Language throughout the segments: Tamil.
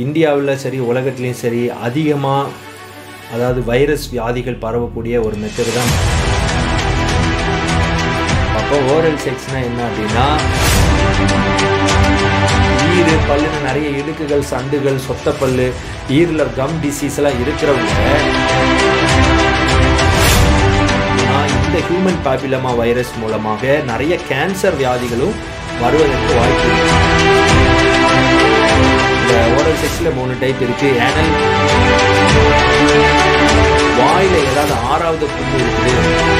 இந்தியாவில் சரி உலகத்துலேயும் சரி அதிகமாக அதாவது வைரஸ் வியாதிகள் பரவக்கூடிய ஒரு மெத்தடு தான் அப்போ ஓரல் செக்ஸ்னால் என்ன அப்படின்னா ஈரு பல்லுன்னு நிறைய இடுக்குகள் சண்டுகள் சொத்தப்பல்லு ஈரில் கம் டிசீஸ் எல்லாம் இருக்கிறவங்க ஆனா, இந்த ஹியூமன் பாப்பிலமா வைரஸ் மூலமாக நிறைய கேன்சர் வியாதிகளும் வருவதற்கு வாய்ப்பு இருக்கு. இந்த ஓரல் செக்ஸில் மூணு டைப் இருக்கு ஏனல் வாயில ஏதாவது ஆறாவது புண்ணு இருக்குது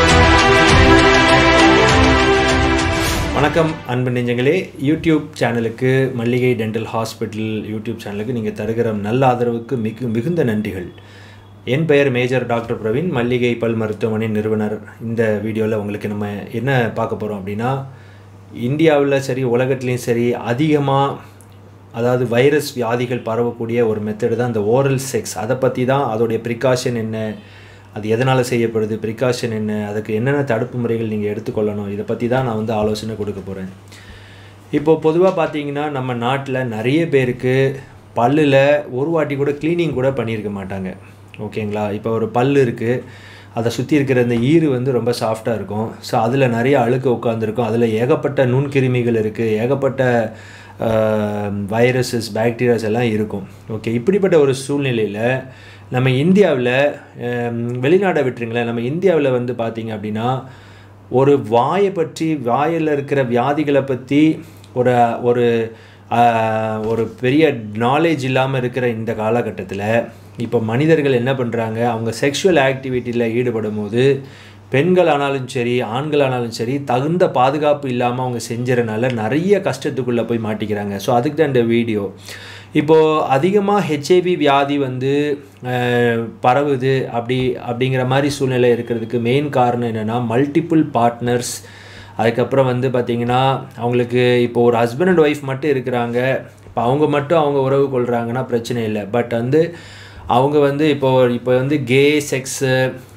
வணக்கம் அன்பு நெஞ்சங்களே யூடியூப் சேனலுக்கு மல்லிகை டென்டல் ஹாஸ்பிட்டல் யூடியூப் சேனலுக்கு நீங்கள் தருகிற நல்ல ஆதரவுக்கு மிகு மிகுந்த நன்றிகள் என் பெயர் மேஜர் டாக்டர் பிரவீன் மல்லிகை பல் மருத்துவமனை நிறுவனர் இந்த வீடியோவில் உங்களுக்கு நம்ம என்ன பார்க்க போகிறோம் அப்படின்னா இந்தியாவில் சரி உலகத்துலேயும் சரி அதிகமாக அதாவது வைரஸ் வியாதிகள் பரவக்கூடிய ஒரு மெத்தடு தான் இந்த ஓரல் செக்ஸ் அதை பற்றி தான் அதோடைய ப்ரிகாஷன் என்ன அது எதனால் செய்யப்படுது ப்ரிகாஷன் என்ன அதுக்கு என்னென்ன தடுப்பு முறைகள் நீங்கள் எடுத்துக்கொள்ளணும் இதை பற்றி தான் நான் வந்து ஆலோசனை கொடுக்க போகிறேன் இப்போ பொதுவாக பார்த்தீங்கன்னா நம்ம நாட்டில் நிறைய பேருக்கு பல்லில் ஒரு வாட்டி கூட க்ளீனிங் கூட பண்ணியிருக்க மாட்டாங்க ஓகேங்களா இப்போ ஒரு பல் இருக்குது அதை சுற்றி இருக்கிற இந்த ஈறு வந்து ரொம்ப சாஃப்டாக இருக்கும் ஸோ அதில் நிறைய அழுக்கு உட்காந்துருக்கும் அதில் ஏகப்பட்ட நுண்கிருமிகள் இருக்குது ஏகப்பட்ட வைரஸஸ் பாக்டீரியாஸ் எல்லாம் இருக்கும் ஓகே இப்படிப்பட்ட ஒரு சூழ்நிலையில் நம்ம இந்தியாவில் வெளிநாடை விட்டுருங்களேன் நம்ம இந்தியாவில் வந்து பார்த்திங்க அப்படின்னா ஒரு வாயை பற்றி வாயில் இருக்கிற வியாதிகளை பற்றி ஒரு ஒரு ஆஹ், ஒரு பெரிய நாலேஜ் இல்லாமல் இருக்கிற இந்த காலகட்டத்தில் இப்போ மனிதர்கள் என்ன பண்ணுறாங்க அவங்க செக்ஷுவல் ஆக்டிவிட்டியில் ஈடுபடும் போது பெண்கள் ஆனாலும் சரி ஆண்கள் ஆனாலும் சரி தகுந்த பாதுகாப்பு இல்லாமல் அவங்க செஞ்சறனால நிறைய கஷ்டத்துக்குள்ளே போய் மாட்டிக்கிறாங்க ஸோ அதுக்கு தான் இந்த வீடியோ இப்போது அதிகமாக ஹெச்ஐவி வியாதி வந்து அஹ், பரவுது அப்படி அப்படிங்கிற மாதிரி சூழ்நிலை இருக்கிறதுக்கு மெயின் காரணம் என்னென்னா மல்டிபிள் பார்ட்னர்ஸ் அதுக்கப்புறம் வந்து பார்த்திங்கன்னா அவங்களுக்கு இப்போ ஒரு ஹஸ்பண்ட் அண்ட் ஒய்ஃப் மட்டும் இருக்கிறாங்க இப்போ அவங்க மட்டும் அவங்க உறவு கொள்கிறாங்கன்னா பிரச்சனை இல்லை பட் வந்து அவங்க வந்து இப்போ இப்போ வந்து கே செக்ஸு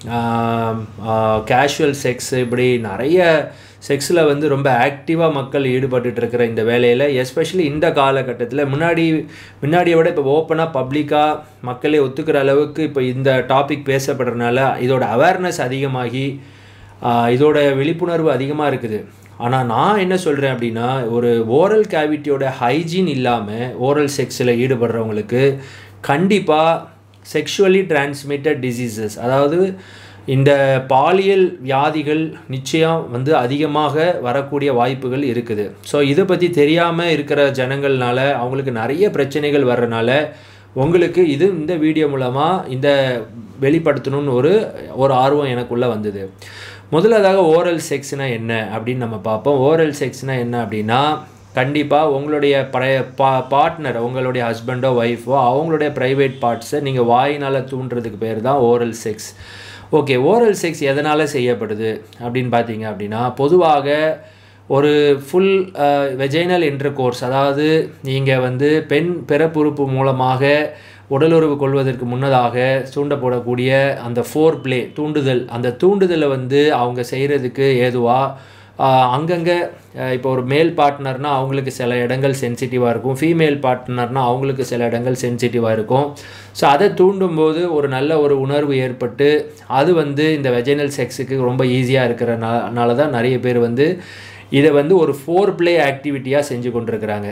கேஷுவல் செக்ஸு இப்படி நிறைய செக்ஸில் வந்து ரொம்ப ஆக்டிவாக மக்கள் ஈடுபட்டுட்டு இருக்கிற இந்த வேலையில் எஸ்பெஷலி இந்த காலகட்டத்தில் முன்னாடி முன்னாடியை விட இப்போ ஓப்பனாக பப்ளிக்காக மக்களே ஒத்துக்கிற அளவுக்கு இப்போ இந்த டாபிக் பேசப்படுறதுனால இதோட அவேர்னஸ் அதிகமாகி ஆஹ் இதோட விழிப்புணர்வு அதிகமாக இருக்குது ஆனால் நான் என்ன சொல்கிறேன் அப்படின்னா ஒரு ஓரல் கேவிட்டியோட ஹைஜீன் இல்லாமல் ஓரல் செக்ஸில் ஈடுபடுறவங்களுக்கு கண்டிப்பாக செக்ஷுவலி டிரான்ஸ்மிட்டட் டிசீசஸ் அதாவது இந்த பாலியல் வியாதிகள் நிச்சயம் வந்து அதிகமாக வரக்கூடிய வாய்ப்புகள் இருக்குது ஸோ இதை பற்றி தெரியாமல் இருக்கிற ஜனங்கள்னால அவங்களுக்கு நிறைய பிரச்சனைகள் வர்றனால உங்களுக்கு இது இந்த வீடியோ மூலமாக இந்த வெளிப்படுத்தணும்னு ஒரு ஒரு ஆர்வம் எனக்குள்ளே வந்தது முதலாவதாக ஓரல் செக்ஸ்னா என்ன அப்படின்னு நம்ம பார்ப்போம் ஓரல் செக்ஸ்னா என்ன அப்படின்னா கண்டிப்பாக உங்களுடைய பழைய பா பார்ட்னர் உங்களுடைய ஹஸ்பண்டோ ஒய்ஃபோ அவங்களுடைய ப்ரைவேட் பார்ட்ஸை நீங்கள் வாயினால் தூண்டுறதுக்கு பேர் தான் oral sex okay oral sex எதனால் செய்யப்படுது அப்படின்னு பார்த்தீங்க அப்படின்னா பொதுவாக ஒரு ஃபுல் வெஜைனல் இன்டர்கோர்ஸ் அதாவது நீங்கள் வந்து பெண் பிறப்புறுப்பு மூலமாக உடலுறவு கொள்வதற்கு முன்னதாக தூண்டப்படக்கூடிய அந்த ஃபோர் ப்ளே தூண்டுதல் அந்த தூண்டுதலை வந்து அவங்க செய்கிறதுக்கு ஏதுவாக அங்கங்கே இப்போ ஒரு மேல் பார்ட்னர்னா அவங்களுக்கு சில இடங்கள் சென்சிட்டிவாக இருக்கும் ஃபீமேல் பார்ட்னர்னா அவங்களுக்கு சில இடங்கள் சென்சிட்டிவாக இருக்கும் ஸோ அதை தூண்டும்போது ஒரு நல்ல ஒரு உணர்வு ஏற்பட்டு அது வந்து இந்த வெஜைனல் செக்ஸுக்கு ரொம்ப ஈஸியாக இருக்கிறனால தான் நிறைய பேர் வந்து இதை வந்து ஒரு ஃபோர் ப்ளே ஆக்டிவிட்டியாக செஞ்சு கொண்டிருக்கிறாங்க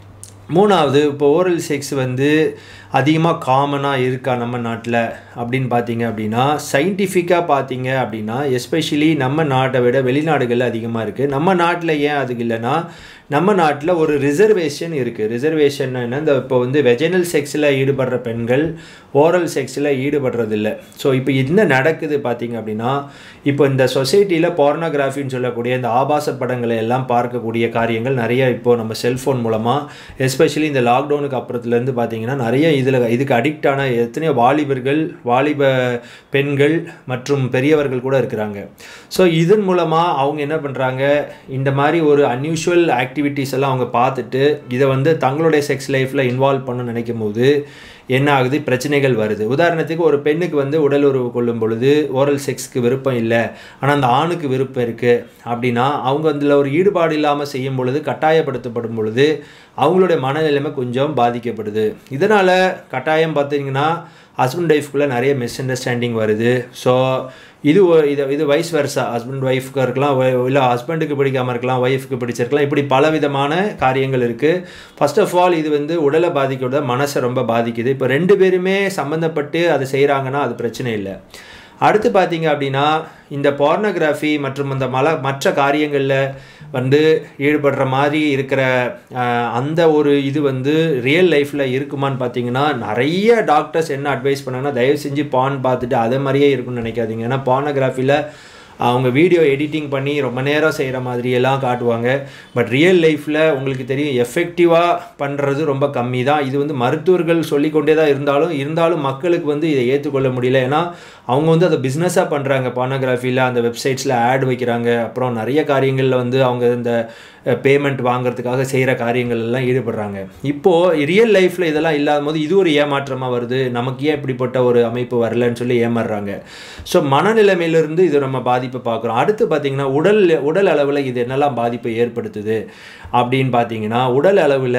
மூணாவது இப்போ ஓரல் செக்ஸ் வந்து அதிகமாக காமனாக இருக்கா நம்ம நாட்டில் அப்படின்னு பார்த்தீங்க அப்படின்னா சயின்டிஃபிக்காக பார்த்தீங்க அப்படின்னா எஸ்பெஷலி நம்ம நாட்டை விட வெளிநாடுகளில் அதிகமாக இருக்குது நம்ம நாட்டில் ஏன் அது இல்லைன்னா நம்ம நாட்டில் ஒரு ரிசர்வேஷன் இருக்குது ரிசர்வேஷன் என்ன இந்த இப்போ வந்து வெஜினல் செக்ஸில் ஈடுபடுற பெண்கள் ஓரல் செக்ஸில் ஈடுபடுறதில்ல ஸோ இப்போ என்ன நடக்குது பார்த்தீங்க அப்படின்னா இப்போ இந்த சொசைட்டியில் போர்னோகிராஃபின்னு சொல்லக்கூடிய இந்த ஆபாச படங்களை எல்லாம் பார்க்கக்கூடிய காரியங்கள் நிறைய இப்போ நம்ம செல்ஃபோன் மூலமாக எஸ்பெஷலி இந்த லாக்டவுனுக்கு அப்புறத்துலேருந்து பார்த்தீங்கன்னா நிறைய இதில் இதுக்கு அடிக்ட் ஆன எத்தனையோ வாலிபர்கள் வாலிப பெண்கள் மற்றும் பெரியவர்கள் கூட இருக்கிறாங்க ஸோ இதன் மூலமாக அவங்க என்ன பண்ணுறாங்க இந்த மாதிரி ஒரு அன்யூஷுவல் ஆக்டிவிட்டீஸ் எல்லாம் அவங்க பார்த்துட்டு இதை வந்து தங்களுடைய செக்ஸ் லைஃப்பில் இன்வால்வ் பண்ண நினைக்கும் போது என்ன ஆகுது பிரச்சனைகள் வருது உதாரணத்துக்கு ஒரு பெண்ணுக்கு வந்து உடல் உறவு கொள்ளும் பொழுது ஓரல் செக்ஸ்க்கு விருப்பம் இல்லை ஆனால் அந்த ஆணுக்கு விருப்பம் இருக்குது அப்படின்னா அவங்க அதில் ஒரு ஈடுபாடு இல்லாமல் செய்யும் பொழுது கட்டாயப்படுத்தப்படும் பொழுது அவங்களுடைய மனநிலைமை கொஞ்சம் பாதிக்கப்படுது இதனால் கட்டாயம் பார்த்தீங்கன்னா ஹஸ்பண்ட் ஒய்ஃப்குள்ளே நிறைய மிஸ் அண்டர்ஸ்டாண்டிங் வருது ஸோ இது ஒ- இது இது வைஸ் வெர்ஸா ஹஸ்பண்ட் ஒய்ஃப்க்கு இருக்கலாம் இல்லை ஹஸ்பண்டுக்கு பிடிக்காம இருக்கலாம் ஒய்ஃப்க்கு பிடிச்சிருக்கலாம் இப்படி பல விதமான காரியங்கள் இருக்குது ஃபர்ஸ்ட் ஆஃப் ஆல் இது வந்து உடலை பாதிக்கிறத மனசை ரொம்ப பாதிக்குது இப்போ ரெண்டு பேருமே சம்மந்தப்பட்டு அதை செய்கிறாங்கன்னா அது பிரச்சனை இல்லை அடுத்து பார்த்தீங்க அப்படின்னா இந்த பார்னோகிராஃபி மற்றும் அந்த மல மற்ற காரியங்களில் வந்து ஈடுபடுற மாதிரி இருக்கிற அஹ், அந்த ஒரு இது வந்து ரியல் லைஃப்பில் இருக்குமான்னு பார்த்தீங்கன்னா நிறைய டாக்டர்ஸ் என்ன அட்வைஸ் பண்ணாங்கன்னா தயவு செஞ்சு பான் பார்த்துட்டு அதே மாதிரியே இருக்கும்னு நினைக்காதீங்க ஏன்னா பார்னோகிராஃபியில் அவங்க வீடியோ எடிட்டிங் பண்ணி ரொம்ப நேரம் செய்கிற மாதிரி எல்லாம் காட்டுவாங்க பட் ரியல் லைஃப்பில் உங்களுக்கு தெரியும் எஃபெக்டிவாக பண்ணுறது ரொம்ப கம்மி தான் இது வந்து மருத்துவர்கள் சொல்லிக்கொண்டே தான் இருந்தாலும் இருந்தாலும் மக்களுக்கு வந்து இதை ஏற்றுக்கொள்ள முடியல ஏன்னா அவங்க வந்து அதை பிஸ்னஸாக பண்ணுறாங்க பானோகிராஃபியில் அந்த வெப்சைட்ஸில் ஆட் வைக்கிறாங்க அப்புறம் நிறைய காரியங்களில் வந்து அவங்க இந்த பேமெண்ட் வாங்குறதுக்காக செய்கிற காரியங்கள் எல்லாம் ஈடுபடுறாங்க இப்போது ரியல் லைஃப்பில் இதெல்லாம் இல்லாத போது இது ஒரு ஏமாற்றமாக வருது நமக்கு ஏன் இப்படிப்பட்ட ஒரு அமைப்பு வரலன்னு சொல்லி ஏமாறுறாங்க ஸோ மனநிலைமையிலிருந்து இது நம்ம பாதிப்பை பார்க்குறோம் அடுத்து பார்த்தீங்கன்னா உடல் உடல் அளவில் இது என்னெல்லாம் பாதிப்பை ஏற்படுத்துது அப்படின்னு பார்த்தீங்கன்னா உடல் அளவில்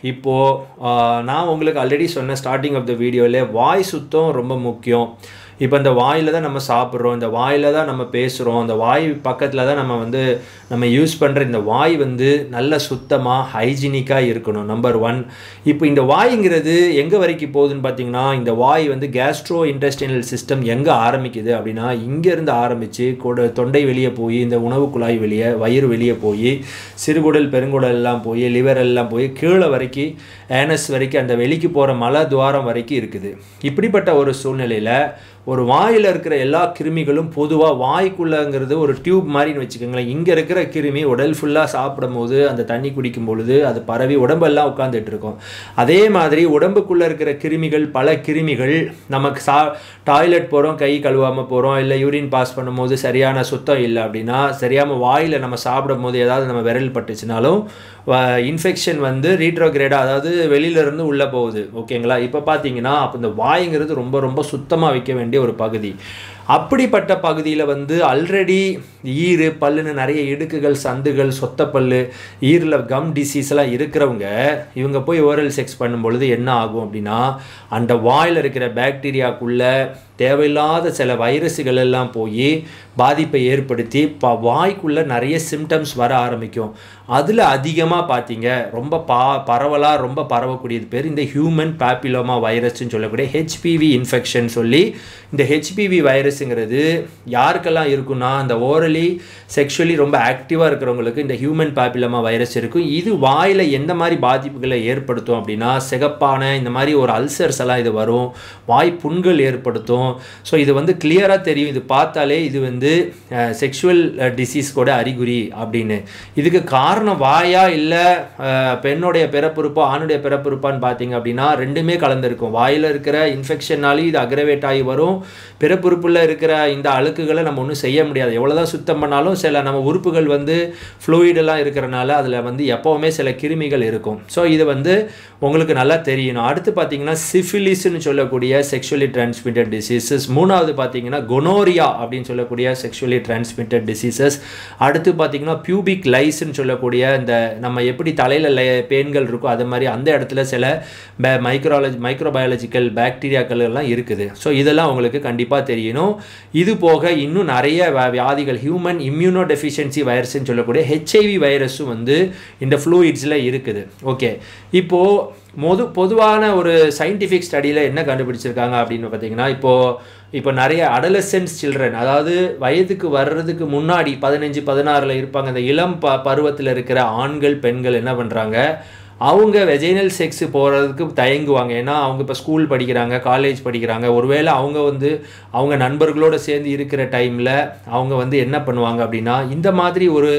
இப்போது நான் உங்களுக்கு ஆல்ரெடி சொன்ன ஸ்டார்டிங் ஆஃப் த வீடியோவில் வாய் சுத்தம் ரொம்ப முக்கியம் இப்போ இந்த வாயில் தான் நம்ம சாப்பிட்றோம் இந்த வாயில் தான் நம்ம பேசுகிறோம் அந்த வாய் பக்கத்தில் தான் நம்ம வந்து நம்ம யூஸ் பண்ணுற இந்த வாய் வந்து நல்ல சுத்தமாக ஹைஜீனிக்காக இருக்கணும் நம்பர் ஒன் இப்போ இந்த வாய்ங்கிறது எங்கே வரைக்கும் போகுதுன்னு பார்த்தீங்கன்னா இந்த வாய் வந்து கேஸ்ட்ரோ இன்டெஸ்டினல் சிஸ்டம் எங்கே ஆரம்பிக்குது அப்படின்னா இங்கேருந்து ஆரம்பித்து கொட தொண்டை வெளியே போய் இந்த உணவு குழாய் வெளியே வயிறு வெளியே போய் சிறுகுடல் பெருங்குடல் எல்லாம் போய் லிவர் எல்லாம் போய் கீழே வரைக்கும் ஏனஸ் வரைக்கும் அந்த வெளிக்கு போகிற மல துவாரம் வரைக்கும் இருக்குது இப்படிப்பட்ட ஒரு சூழ்நிலையில் ஒரு வாயில் இருக்கிற எல்லா கிருமிகளும் பொதுவாக வாய்க்குள்ளங்கிறது ஒரு டியூப் மாதிரின்னு வச்சுக்கோங்களேன் இங்கே இருக்கிற கிருமி உடல் ஃபுல்லாக சாப்பிடும் போது அந்த தண்ணி குடிக்கும் பொழுது அது பரவி உடம்பெல்லாம் உட்காந்துட்டு இருக்கும் அதே மாதிரி உடம்புக்குள்ளே இருக்கிற கிருமிகள் பல கிருமிகள் நமக்கு சா டாய்லெட் போகிறோம் கை கழுவாமல் போகிறோம் இல்லை யூரின் பாஸ் பண்ணும்போது சரியான சுத்தம் இல்லை அப்படின்னா சரியாமல் வாயில் நம்ம சாப்பிடும் போது ஏதாவது நம்ம விரல் பட்டுச்சுனாலும் இன்ஃபெக்ஷன் வந்து ரீட்ரோகிரேடாக அதாவது வெளியிலேருந்து உள்ளே போகுது ஓகேங்களா இப்போ பார்த்தீங்கன்னா அப்போ இந்த வாய்ங்கிறது ரொம்ப ரொம்ப சுத்தமாக வைக்க வேண்டிய ஒரு பகுதி அப்படிப்பட்ட பகுதியில் வந்து ஆல்ரெடி ஈறு பல்லுன்னு நிறைய இடுக்குகள் சந்துகள் சொத்தப்பல்லு ஈரில் கம் டிசீஸ்லாம் இருக்கிறவங்க இவங்க போய் ஓரல் செக்ஸ் பண்ணும் பொழுது என்ன ஆகும் அப்படின்னா அந்த வாயில் இருக்கிற பாக்டீரியாக்குள்ள தேவையில்லாத சில வைரஸுகள் எல்லாம் போய் பாதிப்பை ஏற்படுத்தி ப வாய்க்குள்ளே நிறைய சிம்டம்ஸ் வர ஆரம்பிக்கும் அதில் அதிகமாக பார்த்தீங்க ரொம்ப பா பரவலாக ரொம்ப பரவக்கூடியது பேர் இந்த ஹியூமன் பாப்பிலோமா வைரஸ்ன்னு சொல்லக்கூடிய ஹெச்பிவி இன்ஃபெக்ஷன் சொல்லி இந்த ஹெச்பிவி வைரஸுங்கிறது யாருக்கெல்லாம் இருக்குன்னா அந்த ஓரலி செக்ஷுவலி ரொம்ப ஆக்டிவாக இருக்கிறவங்களுக்கு இந்த ஹியூமன் பாப்பிலோமா வைரஸ் இருக்கும் இது வாயில் எந்த மாதிரி பாதிப்புகளை ஏற்படுத்தும் அப்படின்னா சிகப்பான இந்த மாதிரி ஒரு அல்சர்ஸ் எல்லாம் இது வரும் வாய் புண்கள் ஏற்படுத்தும் ஸோ இது வந்து கிளியராக தெரியும் இது பார்த்தாலே இது வந்து செக்ஷுவல் டிசீஸ் கூட அறிகுறி அப்படின்னு இதுக்கு காரணம் வாயா இல்லை பெண்ணுடைய பிறப்புறுப்போ ஆணுடைய பிறப்புறுப்பான்னு பார்த்தீங்க அப்படின்னா ரெண்டுமே கலந்துருக்கும் வாயில் இருக்கிற இன்ஃபெக்ஷனாலும் இது அக்ரவேட் ஆகி வரும் பிறப்புறுப்பில் இருக்கிற இந்த அழுக்குகளை நம்ம ஒன்றும் செய்ய முடியாது எவ்வளோதான் சுத்தம் பண்ணாலும் சில நம்ம உறுப்புகள் வந்து ஃப்ளூயிடெல்லாம் இருக்கிறனால அதில் வந்து எப்போவுமே சில கிருமிகள் இருக்கும் ஸோ இது வந்து உங்களுக்கு நல்லா தெரியணும் அடுத்து பார்த்தீங்கன்னா சிஃபிலிஸ்ன்னு சொல்லக்கூடிய செக்ஷுவலி டிரான்ஸ்மிட்டட் டிசீசஸ் மூணாவது பார்த்தீங்கன்னா கொனோரியா அப்படின்னு சொல்லக்கூடிய செக்ஷுவலி டிரான்ஸ்மிட்டட் டிசீசஸ் அடுத்து பார்த்தீங்கன்னா பியூபிக் லைஸ்ன்னு சொல்லக்கூடிய இந்த நம்ம எப்படி தலையில் பேன்கள் இருக்கோ அது மாதிரி அந்த இடத்துல சில மைக்ரோலஜி மைக்ரோபயாலஜிக்கல் பாக்டீரியாக்கள் எல்லாம் இருக்குது ஸோ இதெல்லாம் உங்களுக்கு கண்டிப்பாக தெரியணும் இது போக இன்னும் நிறைய வியாதிகள் ஹியூமன் இம்யூனோ டெஃபிஷியன்சி வைரஸ்ன்னு சொல்லக்கூடிய ஹெச்ஐவி வைரஸும் வந்து இந்த ஃப்ளூயிட்ஸில் இருக்குது ஓகே இப்போது மொது பொதுவான ஒரு சயின்டிஃபிக் ஸ்டடியில் என்ன கண்டுபிடிச்சிருக்காங்க அப்படின்னு பார்த்தீங்கன்னா இப்போது இப்போ நிறைய அடலசென்ஸ் சில்ட்ரன் அதாவது வயதுக்கு வர்றதுக்கு முன்னாடி பதினஞ்சு பதினாறில் இருப்பாங்க அந்த இளம் ப பருவத்தில் இருக்கிற ஆண்கள் பெண்கள் என்ன பண்ணுறாங்க அவங்க வெஜைனல் செக்ஸ் போகிறதுக்கு தயங்குவாங்க ஏன்னா அவங்க இப்போ ஸ்கூல் படிக்கிறாங்க காலேஜ் படிக்கிறாங்க ஒருவேளை அவங்க வந்து அவங்க நண்பர்களோடு சேர்ந்து இருக்கிற டைமில் அவங்க வந்து என்ன பண்ணுவாங்க அப்படின்னா இந்த மாதிரி ஒரு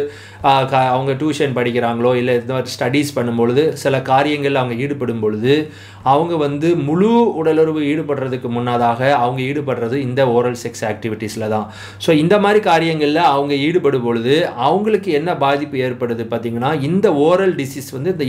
அவங்க டியூஷன் படிக்கிறாங்களோ இல்லை இந்த மாதிரி ஸ்டடீஸ் பண்ணும்பொழுது சில காரியங்கள் அவங்க ஈடுபடும் பொழுது அவங்க வந்து முழு உடலுறவு ஈடுபடுறதுக்கு முன்னதாக அவங்க ஈடுபடுறது இந்த ஓரல் செக்ஸ் ஆக்டிவிட்டீஸில் தான் ஸோ இந்த மாதிரி காரியங்களில் அவங்க ஈடுபடும் பொழுது அவங்களுக்கு என்ன பாதிப்பு ஏற்படுது பார்த்திங்கன்னா இந்த ஓரல் டிசீஸ் வந்து இந்த இளம்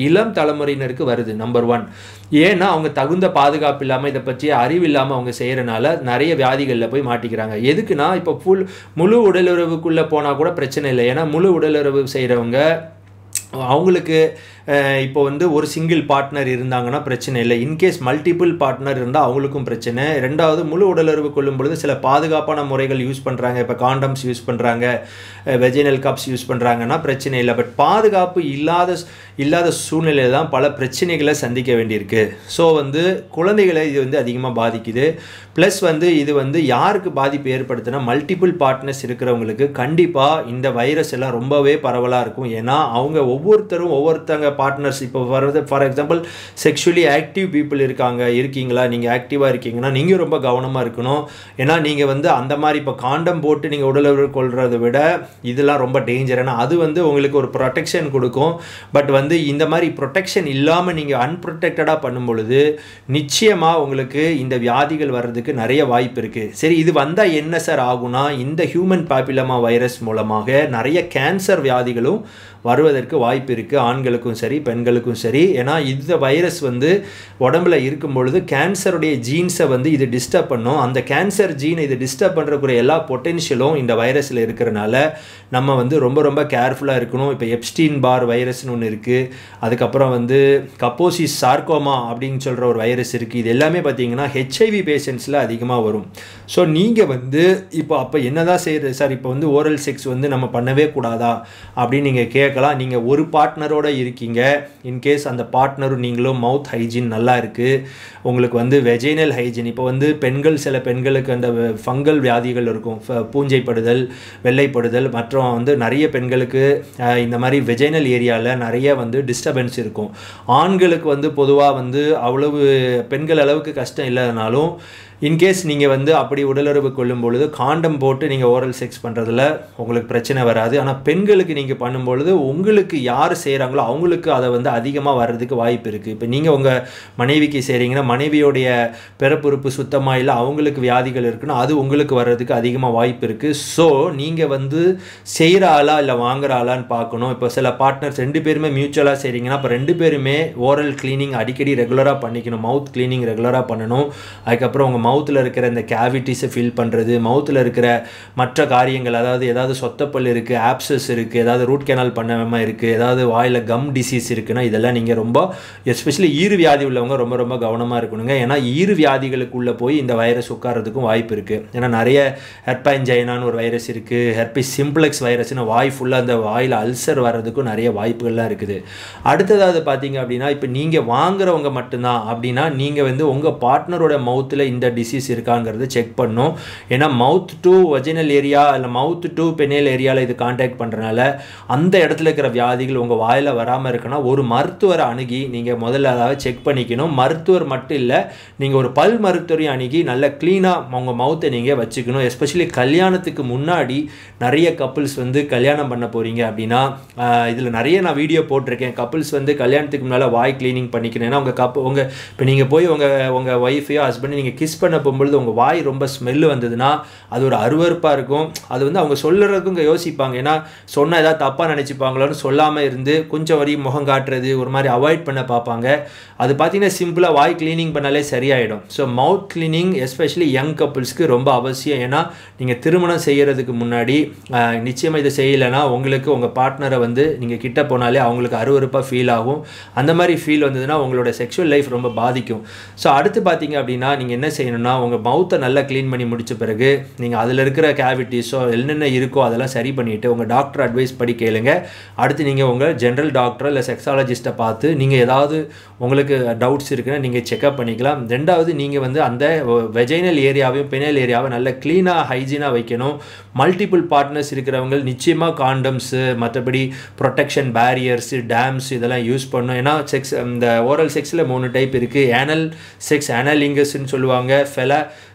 தலைமுறையினருக்கு வருது நம்பர் ஒன் ஏன்னா அவங்க தகுந்த பாதுகாப்பு இல்லாமல் இதை பற்றி அறிவு இல்லாமல் அவங்க செய்கிறனால நிறைய வியாதிகளில் போய் மாட்டிக்கிறாங்க எதுக்குன்னா இப்போ ஃபுல் முழு உடலுறவுக்குள்ளே போனால் கூட பிரச்சனை இல்லை ஏன்னா முழு உடலுறவு செய்கிறவங்க அவங்களுக்கு அஹ், இப்போ வந்து ஒரு சிங்கிள் பார்ட்னர் இருந்தாங்கன்னா பிரச்சனை இல்லை இன்கேஸ் மல்டிபிள் பார்ட்னர் இருந்தால் அவங்களுக்கும் பிரச்சனை ரெண்டாவது முழு உடலுறவு கொள்ளும் பொழுது சில பாதுகாப்பான முறைகள் யூஸ் பண்ணுறாங்க இப்போ காண்டம்ஸ் யூஸ் பண்ணுறாங்க வெஜினல் கப்ஸ் யூஸ் பண்ணுறாங்கன்னா பிரச்சனை இல்லை பட் பாதுகாப்பு இல்லாத இல்லாத சூழ்நிலையில் தான் பல பிரச்சனைகளை சந்திக்க வேண்டியிருக்கு ஸோ வந்து குழந்தைகளை இது வந்து அதிகமாக பாதிக்குது ப்ளஸ் வந்து இது வந்து யாருக்கு பாதிப்பு ஏற்படுத்துனா மல்டிபிள் பார்ட்னர்ஸ் இருக்கிறவங்களுக்கு கண்டிப்பாக இந்த வைரஸ் எல்லாம் ரொம்பவே பரவலாக இருக்கும் ஏன்னா அவங்க ஒவ்வொருத்தரும் ஒவ்வொருத்தங்க பார்ட்னர்ஸ் இப்போ வர்றது for example sexually active people இருக்காங்க இருக்கீங்களா நீங்கள் ஆக்டிவாக இருக்கீங்கன்னா நீங்கள் ரொம்ப கவனமாக இருக்கணும் ஏன்னா நீங்கள் வந்து அந்த மாதிரி இப்போ காண்டம் போட்டு நீங்கள் உடலுறவு கொள்றதை விட இதெல்லாம் ரொம்ப டேஞ்சர் ஏன்னா அது வந்து உங்களுக்கு ஒரு ப்ரொடெக்ஷன் கொடுக்கும் பட் வந்து இந்த மாதிரி ப்ரொடெக்ஷன் இல்லாமல் நீங்கள் அன்ப்ரொடெக்டடாக பண்ணும் பொழுது நிச்சயமாக உங்களுக்கு இந்த வியாதிகள் வர்றதுக்கு நிறைய வாய்ப்பு இருக்குது சரி இது வந்தால் என்ன சார் ஆகும்னா இந்த ஹியூமன் பாப்பிலமா வைரஸ் மூலமாக நிறைய கேன்சர் வியாதிகளும் வருவதற்கு வாய்ப்பு இருக்குது ஆண்களுக்கும் சரி பெண்களுக்கும் சரி ஏன்னா இந்த வைரஸ் வந்து உடம்புல இருக்கும் பொழுது கேன்சருடைய ஜீன்ஸை வந்து இது டிஸ்டர்ப் பண்ணும் அந்த கேன்சர் ஜீனை இது டிஸ்டர்ப் பண்ணுறக்கூடிய எல்லா பொட்டென்ஷியலும் இந்த வைரஸில் இருக்கிறனால நம்ம வந்து ரொம்ப ரொம்ப கேர்ஃபுல்லாக இருக்கணும் இப்போ எப்ஸ்டீன் பார் வைரஸ்னு ஒன்று இருக்குது அதுக்கப்புறம் வந்து கப்போசிஸ் சார்கோமா அப்படின்னு சொல்கிற ஒரு வைரஸ் இருக்குது இது எல்லாமே பார்த்தீங்கன்னா ஹெச்ஐவி பேஷண்ட்ஸில் அதிகமாக வரும் ஸோ நீங்கள் வந்து இப்போ அப்போ என்னதான் செய்யுது சார் இப்போ வந்து ஓரல் செக்ஸ் வந்து நம்ம பண்ணவே கூடாதா அப்படின்னு நீங்கள் கேட்கலாம் நீங்கள் ஒரு பார்ட்னரோட இருக்கீங்க இன்கேஸ் அந்த பார்ட்னரும் நீங்களும் மவுத் ஹைஜீன் நல்லா இருக்குது உங்களுக்கு வந்து வெஜைனல் ஹைஜீன் இப்போ வந்து பெண்கள் சில பெண்களுக்கு அந்த ஃபங்கல் வியாதிகள் இருக்கும் ஃப- பூஞ்சைப்படுதல் வெள்ளைப்படுதல் மற்றும் வந்து நிறைய பெண்களுக்கு அஹ், இந்த மாதிரி வெஜைனல் ஏரியாவில் நிறைய வந்து டிஸ்டர்பன்ஸ் இருக்கும் ஆண்களுக்கு வந்து பொதுவாக வந்து அவ்வளவு பெண்கள் அளவுக்கு கஷ்டம் இல்லாதனாலும் இன்கேஸ் நீங்கள் வந்து அப்படி உடலுறவு கொள்ளும் பொழுது காண்டம் போட்டு நீங்கள் ஓரல் செக்ஸ் பண்ணுறதுல உங்களுக்கு பிரச்சனை வராது ஆனால் பெண்களுக்கு நீங்கள் பண்ணும்பொழுது உங்களுக்கு யார் செய்கிறாங்களோ அவங்களுக்கு அதை வந்து அதிகமாக வர்றதுக்கு வாய்ப்பு இருக்குது இப்போ நீங்கள் உங்கள் மனைவிக்கு செய்கிறீங்கன்னா மனைவியோடைய பிறப்புறுப்பு சுத்தமாக இல்லை அவங்களுக்கு வியாதிகள் இருக்குன்னா அது உங்களுக்கு வர்றதுக்கு அதிகமாக வாய்ப்பு இருக்குது ஸோ நீங்கள் வந்து செய்கிற ஆளா இல்லை வாங்குற ஆளான்னு பார்க்கணும் இப்போ சில பார்ட்னர்ஸ் ரெண்டு பேருமே மியூச்சுவலாக செய்கிறீங்கன்னா அப்போ ரெண்டு பேருமே ஓரல் க்ளீனிங் அடிக்கடி ரெகுலராக பண்ணிக்கணும் மவுத் க்ளீனிங் ரெகுலராக பண்ணணும் அதுக்கப்புறம் உங்கள் மவுத்தில் இருக்கிற இந்த கேவிட்டிஸை ஃபில் பண்ணுறது மவுத்தில் இருக்கிற மற்ற காரியங்கள் அதாவது ஏதாவது சொத்தப்பல் இருக்குது ஆப்சஸ் இருக்குது ஏதாவது ரூட் கேனால் பண்ணாமல் இருக்குது ஏதாவது வாயில் கம் டிசீஸ் இருக்குன்னா இதெல்லாம் நீங்கள் ரொம்ப எஸ்பெஷலி ஈறு வியாதி உள்ளவங்க ரொம்ப ரொம்ப கவனமாக இருக்கணுங்க ஏன்னா ஈறு வியாதிகளுக்குள்ளே போய் இந்த வைரஸ் உட்கார்றதுக்கும் வாய்ப்பு இருக்குது ஏன்னா நிறைய ஹெர்பைன்ஜைனான்னு ஒரு வைரஸ் இருக்குது ஹெர்பிஸ் சிம்ப்ளெக்ஸ் வைரஸ்னு வாய் ஃபுல்லாக அந்த வாயில் அல்சர் வர்றதுக்கும் நிறைய வாய்ப்புகள்லாம் இருக்குது அடுத்ததாவது பார்த்தீங்க அப்படின்னா இப்போ நீங்கள் வாங்குறவங்க மட்டும்தான் அப்படின்னா நீங்கள் வந்து உங்கள் பார்ட்னரோட மவுத்தில் இந்த டிசீஸ் இருக்காங்கிறத செக் பண்ணும் ஏன்னா மவுத் டு ஒரிஜினல் ஏரியா இல்லை மவுத் டு பெனேல் ஏரியாவில் இது காண்டாக்ட் பண்ணுறனால அந்த இடத்துல இருக்கிற வியாதிகள் உங்கள் வாயில் வராமல் இருக்குன்னா ஒரு மருத்துவரை அணுகி நீங்கள் முதல்ல அதாவது செக் பண்ணிக்கணும் மருத்துவர் மட்டும் இல்லை நீங்கள் ஒரு பல் மருத்துவரையும் அணுகி நல்ல க்ளீனாக உங்கள் மவுத்தை நீங்கள் வச்சுக்கணும் எஸ்பெஷலி கல்யாணத்துக்கு முன்னாடி நிறைய கப்புள்ஸ் வந்து கல்யாணம் பண்ண போகிறீங்க அப்படின்னா இதில் நிறைய நான் வீடியோ போட்டிருக்கேன் கப்புள்ஸ் வந்து கல்யாணத்துக்கு முன்னால் வாய் க்ளீனிங் பண்ணிக்கணும் ஏன்னா உங்கள் கப் உங்கள் இப்போ நீங்கள் போய் உங்கள் உங்கள் ஒய்ஃபையோ ஹஸ்பண்ட் நீங்கள் கிஸ் பண்ண போகும்பொழுது உங்கள் வாய் ரொம்ப ஸ்மெல்லு வந்ததுன்னா அது ஒரு அருவருப்பாக இருக்கும் அது வந்து அவங்க சொல்லுறதுக்கும் இங்கே யோசிப்பாங்க ஏன்னா சொன்னால் ஏதாவது தப்பாக நினச்சிப்பாங்களோன்னு சொல்லாமல் இருந்து கொஞ்சம் வரையும் முகம் காட்டுறது ஒரு மாதிரி அவாய்ட் பண்ண பார்ப்பாங்க அது பார்த்தீங்கன்னா சிம்பிளாக வாய் க்ளீனிங் பண்ணாலே சரியாயிடும் so mouth cleaning especially young கப்புள்ஸ்க்கு ரொம்ப அவசியம் ஏன்னா நீங்கள் திருமணம் செய்கிறதுக்கு முன்னாடி நிச்சயமாக இதை செய்யலைன்னா உங்களுக்கு உங்கள் பார்ட்னரை வந்து நீங்கள் கிட்ட போனாலே அவங்களுக்கு அருவருப்பாக ஃபீல் ஆகும் அந்த மாதிரி ஃபீல் வந்ததுன்னா உங்களோட செக்ஷுவல் லைஃப் ரொம்ப பாதிக்கும் ஸோ அடுத்து பார்த்தீங்க அப்படின்னா நீங்கள் என்ன செய்யணும்னா உங்கள் மவுத்தை நல்லா க்ளீன் பண்ணி முடிச்ச பிறகு நீங்கள் அதில் இருக்கிற கேவிட்டிஸோ என்னென்ன இருக்கோ அதெல்லாம் சரி பண்ணிவிட்டு உங்கள் டாக்டர் அட்வைஸ் படி கேளுங்க அடுத்து நீங்கள் உங்கள் ஜென்ரல் டாக்டர் இல்லை செக்ஸாலஜிஸ்ட்டை பார்த்து நீங்கள் ஏதாவது உங்களுக்கு டவுட்ஸ் இருக்குன்னா நீங்கள் செக்அப் பண்ணிக்கலாம் ரெண்டாவது நீங்கள் வந்து அந்த வெஜைனல் ஏரியாவையும் பெனல் ஏரியாவை நல்ல க்ளீனாக ஹைஜீனாக வைக்கணும் மல்டிபிள் பார்ட்னர்ஸ் இருக்கிறவங்க நிச்சயமாக காண்டம்ஸு மற்றபடி ப்ரொடெக்ஷன் பேரியர்ஸு டேம்ஸ் இதெல்லாம் யூஸ் பண்ணணும் ஏன்னா செக்ஸ் இந்த ஓரல் செக்ஸில் மூணு டைப் இருக்குது ஏனல் செக்ஸ் ஆனலிங்கஸ்ன்னு சொல்லுவாங்க ஃபெலா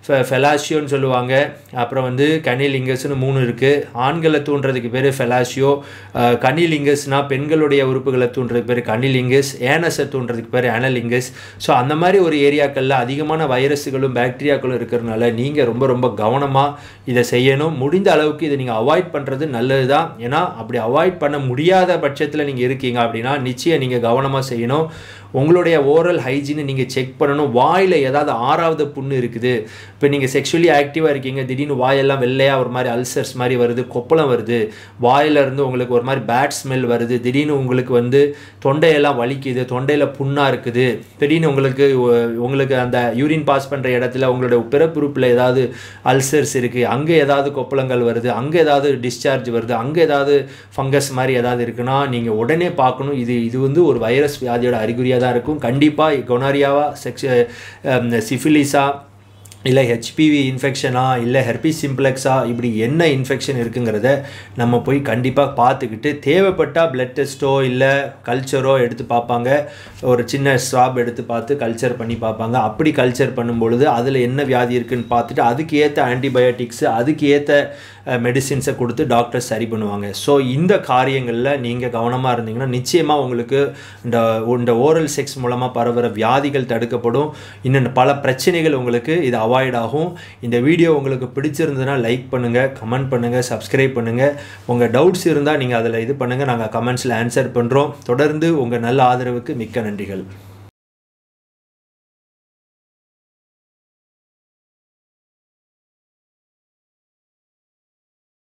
ஃபெலாஷியோன்னு சொல்லுவாங்க அப்புறம் வந்து கனிலிங்கஸ்னு மூணு இருக்குது ஆண்களை தூண்டுறதுக்கு பேர் ஃபெலாஷியோ கனிலிங்கஸ்னால் பெண்களுடைய உறுப்புகளை தூண்டுறதுக்கு பேர் கனிலிங்கஸ் ஏனஸை தூண்டுறதுக்கு பேர் ஆனலிங்கஸ் ஸோ அந்த மாதிரி ஒரு ஏரியாக்களில் அதிகமான வைரஸுகளும் பாக்டீரியாக்களும் இருக்கிறதுனால நீங்கள் ரொம்ப ரொம்ப கவனமாக இதை செய்யணும் முடிந்த அளவுக்கு இதை நீங்கள் அவாய்ட் பண்ணுறது நல்லது தான் ஏன்னா அப்படி அவாய்ட் பண்ண முடியாத பட்சத்தில் நீங்கள் இருக்கீங்க அப்படின்னா நிச்சயம் நீங்கள் கவனமாக செய்யணும் உங்களுடைய ஓரல் ஹைஜீனை நீங்கள் செக் பண்ணணும் வாயில் ஏதாவது ஆறாவது புண்ணு இருக்குது இப்போ நீங்கள் செக்ஷுவலி ஆக்டிவாக இருக்கீங்க திடீர்னு வாயெல்லாம் வெள்ளையாக ஒரு மாதிரி அல்சர்ஸ் மாதிரி வருது கொப்பளம் வருது வாயிலிருந்து உங்களுக்கு ஒரு மாதிரி பேட் ஸ்மெல் வருது திடீர்னு உங்களுக்கு வந்து தொண்டையெல்லாம் வலிக்குது தொண்டையில் புண்ணாக இருக்குது திடீர்னு உங்களுக்கு ஒ- உங்களுக்கு அந்த யூரின் பாஸ் பண்ணுற இடத்துல உங்களுடைய பிறப்புறுப்பில் ஏதாவது அல்சர்ஸ் இருக்குது அங்கே ஏதாவது கொப்பளங்கள் வருது அங்கே ஏதாவது டிஸ்சார்ஜ் வருது அங்கே ஏதாவது ஃபங்கஸ் மாதிரி ஏதாவது இருக்குன்னா நீங்கள் உடனே பார்க்கணும் இது இது வந்து ஒரு வைரஸ் வியாதியோட அறிகுறியாக தான் இருக்கும் கண்டிப்பாக கொனாரியாவா செக்ஷ சிஃபிலிஸா இல்லை ஹெச்பிவி இன்ஃபெக்ஷனா இல்லை ஹெர்பிஸ் சிம்ப்ளெக்ஸா இப்படி என்ன இன்ஃபெக்ஷன் இருக்குங்கிறத நம்ம போய் கண்டிப்பாக பார்த்துக்கிட்டு தேவைப்பட்டால் பிளட் டெஸ்ட்டோ இல்லை கல்ச்சரோ எடுத்து பார்ப்பாங்க ஒரு சின்ன ஸ்வாப் எடுத்து பார்த்து கல்ச்சர் பண்ணி பார்ப்பாங்க அப்படி கல்ச்சர் பண்ணும் பொழுது அதில் என்ன வியாதி இருக்குன்னு பார்த்துட்டு அதுக்கு ஏற்ற ஆன்டிபயோட்டிக்ஸு அதுக்கு ஏற்ற மெடிசின்ஸை கொடுத்து டாக்டர் சரி பண்ணுவாங்க ஸோ இந்த காரியங்களில் நீங்கள் கவனமாக இருந்தீங்கன்னா நிச்சயமாக உங்களுக்கு இந்த இந்த ஓரல் செக்ஸ் மூலமாக பரவுற வியாதிகள் தடுக்கப்படும் இன்னும் பல பிரச்சனைகள் உங்களுக்கு இது அவாய்ட் ஆகும் இந்த வீடியோ உங்களுக்கு பிடிச்சிருந்ததுன்னா லைக் பண்ணுங்கள் கமெண்ட் பண்ணுங்கள் சப்ஸ்கிரைப் பண்ணுங்கள் உங்கள் டவுட்ஸ் இருந்தால் நீங்கள் அதில் இது பண்ணுங்கள் நாங்கள் கமெண்ட்ஸில் ஆன்சர் பண்ணுறோம் தொடர்ந்து உங்கள் நல்ல ஆதரவுக்கு மிக்க நன்றிகள்